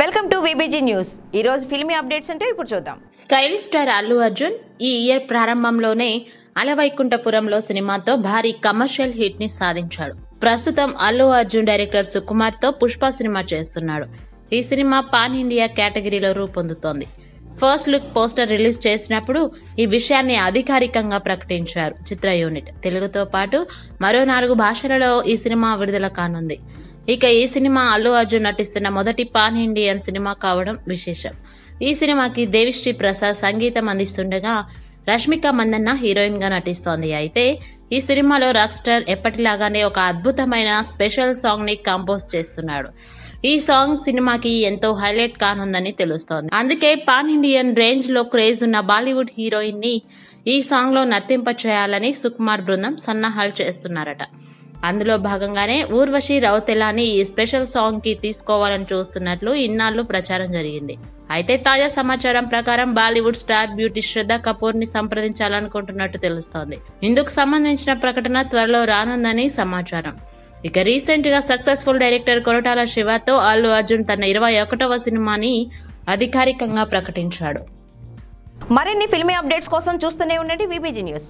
welcome to VBG news ఈ రోజు filmy updates అంటే ఇప్పుడు చూద్దాం స్టైల్ స్టార్ అల్లు అర్జున్ ఈ ఇయర్ ప్రారంభంలోనే అలవైకుంఠపురంలో సినిమాతో భారీ కమర్షియల్ హిట్ ని సాధించాడు ప్రస్తుతం అల్లు అర్జున్ డైరెక్టర్ సుకుమార్ తో పుష్ప సినిమా చేస్తున్నాడు ఈ సినిమా పాన్ ఇండియా కేటగిరీలో రూపొందుతోంది ఫస్ట్ లుక్ పోస్టర్ రిలీజ్ చేసినప్పుడు ఈ విషయాన్ని అధికారికంగా ప్రకటించారు చిత్ర యూనిట్ తెలుగుతో పాటు మరో నాలుగు భాషలలో ఈ సినిమా విడుదల కానుంది ఇక ఈ సినిమా అల్లు అర్జున్ నటిస్తున్న మొదటి పాన్ ఇండియన్ సినిమా కావడం విశేషం ఈ సినిమాకి దేవిశ్రీ ప్రసాద్ సంగీతం అందిస్తుండగా రష్మిక మందన్న హీరోయిన్ గా నటిస్తోంది అయితే ఈ సినిమాలో రాక్ స్టార్ ఎప్పటిలాగానే ఒక అద్భుతమైన స్పెషల్ సాంగ్ ని కంపోజ్ చేస్తున్నాడు ఈ సాంగ్ సినిమాకి ఎంతో హైలైట్ కానుందని తెలుస్తోంది అందుకే పాన్ ఇండియన్ రేంజ్ లో క్రేజ్ ఉన్న బాలీవుడ్ హీరోయిన్ ని ఈ సాంగ్ లో నర్తింప చేయాలని సుకుమార్ బృందం సన్నాహాలు చేస్తున్నారట అందులో భాగంగానే ఊర్వశి రౌతెలాని ఈ స్పెషల్ సాంగ్ కి తీసుకోవాలని చూస్తున్నట్లు ఇన్నాళ్లు ప్రచారం జరిగింది అయితే తాజా సమాచారం ప్రకారం Bollywood star beauty Shraddha Kapoor ని సంప్రదించాలనుకుంటున్నట్టు తెలుస్తోంది ఇందుకు సంబంధించిన ప్రకటన త్వరలో రానుందని సమాచారం ఇక రీసెంట్ గా సక్సెస్ఫుల్ డైరెక్టర్ కొరటాల శివతో అల్లు అర్జున్ తన ఇరవై ఒకటవ సినిమాని అధికారికంగా ప్రకటించాడు మరిన్ని ఫిల్మీ అప్డేట్స్ కోసం చూస్తూనే ఉండండి విబిజీ న్యూస్